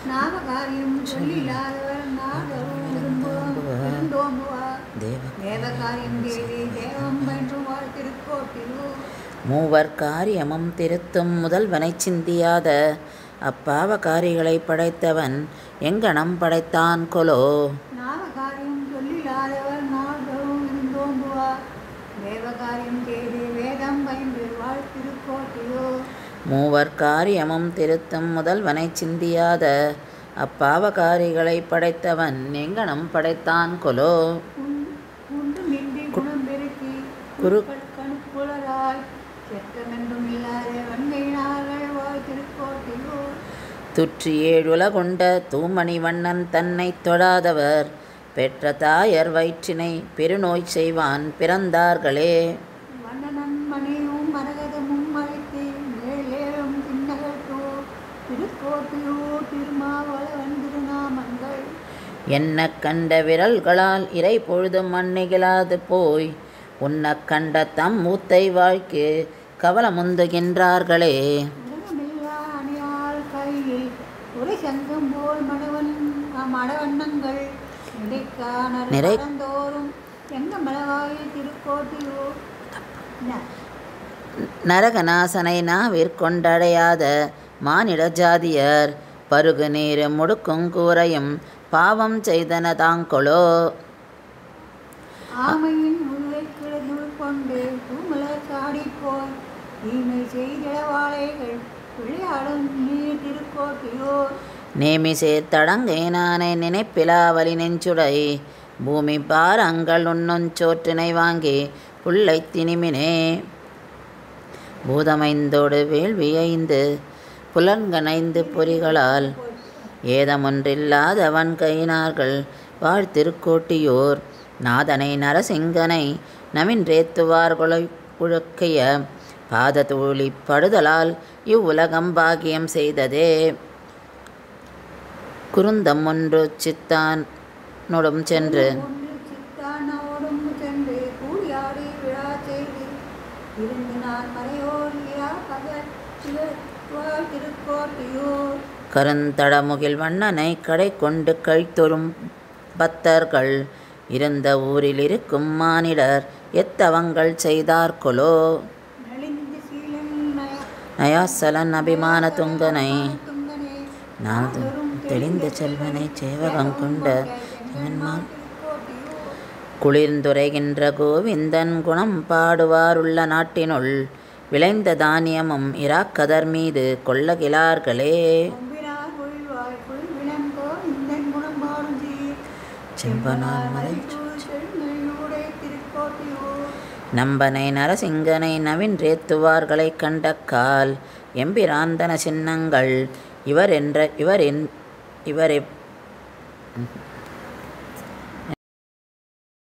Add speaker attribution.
Speaker 1: நாமகாரியம் சொல்லில்லாதவர் நாகரும் விருந்தோம்புவார்
Speaker 2: தேவ
Speaker 1: தேவகாரியம் தேவி தேவம் பயின்றும் வாழ்த்திருக்கோட்டிலோ
Speaker 2: மூவர் காரியமும் திருத்தும் முதல்வனைச் சிந்தியாத அப்பாவகாரிகளை படைத்தவன் எங்கனம் படைத்தான் கொலோ
Speaker 1: நாமகாரியம் சொல்லில்லாதவர் நாள்தோறும் விருந்தோம்புவார் தேவகாரியம் தேவி வேதம் பயின்று வாழ்த்திருக்கோட்டிலோ
Speaker 2: மூவர் காரியமும் திருத்தும் முதல்வனைச் சிந்தியாத அப்பாவகாரிகளை படைத்தவன் எங்கனம் படைத்தான் கொலோ
Speaker 1: உண்டு மின்றி குணம் பெருக்கி
Speaker 2: குரு-
Speaker 1: கணுப்புலராய் செத்தமென்றும் இல்லாத வன்மையினார்கள் வாழ்த்திருக்கோட்டிலோ
Speaker 2: துற்றி ஏழுலகுண்ட தூமணி வண்ணன் தன்னைத் தொழாதவர் பெற்ற தாயர் வயிற்றினை பெருநோய் செய்வான் பிறந்தார்களே
Speaker 1: வண்ணனன் மணியும் மரகதமும் அழைத்து மேலேறும் திண்ணகத்தோ திருக்கோட்டிலோ திருமாவளவன் திருநாமங்கள்
Speaker 2: என்ன கண்ட விரல்களால் இறை பொழுதும் மண்ணிகளாது போய் உன்னக் கண்ட தம் மூத்தை வாழ்க்கு கவலமுந்துகின்றார்களே
Speaker 1: உலகமில்லா அணியாள் கையில் ஒரு சங்கம் போல் மணவன் மடவண்ணங்கள் நிலைக்கானர்
Speaker 2: நிறை-
Speaker 1: பரந்தோறும் எங்க மலவாயில் திருக்கோட்டிலோ என்ன?
Speaker 2: நரகநாசனை நாவிற்கொண்டடையாத மானிட ஜாதியர் பருகு நீர் முடுக்கும் கூரையும் பாவம் செய்தன தாங்கொளோ
Speaker 1: ஆமையின் முல்லை கிழந்துள் கொண்டு பூமலர் சாடிப்போய் தீமை செய்திடவாளைகள் விளையாடும் நீர் திருக்கோட்டிலோ
Speaker 2: நேமி சேர்த்தடங்கை நானை நினைப்பிலாவலி நெஞ்சுடை பூமி பாரங்கள் உண்ணுஞ் சோற்றினை வாங்கி புல்லை திணிமினே பூதமைந்தோடு வேள்வியைந்து புலன்கனைந்து பொறிகளால் ஏதமொன்றில்லாதவன் கையினார்கள் வாழ்த்திருக்கோட்டியோர் நாதனை நரசிங்கனை நவின்றேத்துவார்கொலை குழக்கைய பாததூளி படுதலால் இவ்வுலகம் பாக்கியம் செய்ததே குருந்தம் ஒன்று சித்தான் நொடும் சென்று
Speaker 1: ஒன்று சித்தானோடும் சென்று கூடியாடி விழா செய்து இருந்து நான் மறையோர் இரா பகல் சிவ திருக்கோட்டியோர்
Speaker 2: கருந்தடமுகில் வண்ணனை கடை கொண்டு கழித்தொரும் பக்தர்கள் இருந்த ஊரில் இருக்கும் மானிடர் எத்தவங்கள் செய்தார்கொலோ
Speaker 1: நலிந்து சீலன் நய
Speaker 2: நயாசலன் அபிமான துங்கனை
Speaker 1: துங்கனே
Speaker 2: நாதம் தெளிந்த செல்வனை சேவகம் கொண்ட சிவன்மான்
Speaker 1: திருக்கோட்டியோர்
Speaker 2: குளிர்ந்துரைகின்ற கோவிந்தன் குணம் பாடுவாருள்ள நாட்டினுள் விளைந்த தானியமும் இராக்கதர் மீது கொள்ளகிலார்களே
Speaker 1: கொம்பினார் பொழிவாய் பொழிவினங்கோ இந்த குணம் பாடும் சீர்
Speaker 2: செம்பனார் மலை
Speaker 1: செழுமையூடே திருக்கோட்டியோர்
Speaker 2: நம்பனை நரசிங்கனை நவின்றேத்துவார்களைக் கண்ட கால் எம்பிராந்தன சின்னங்கள் இவர் என்ற இவர் என் இவரை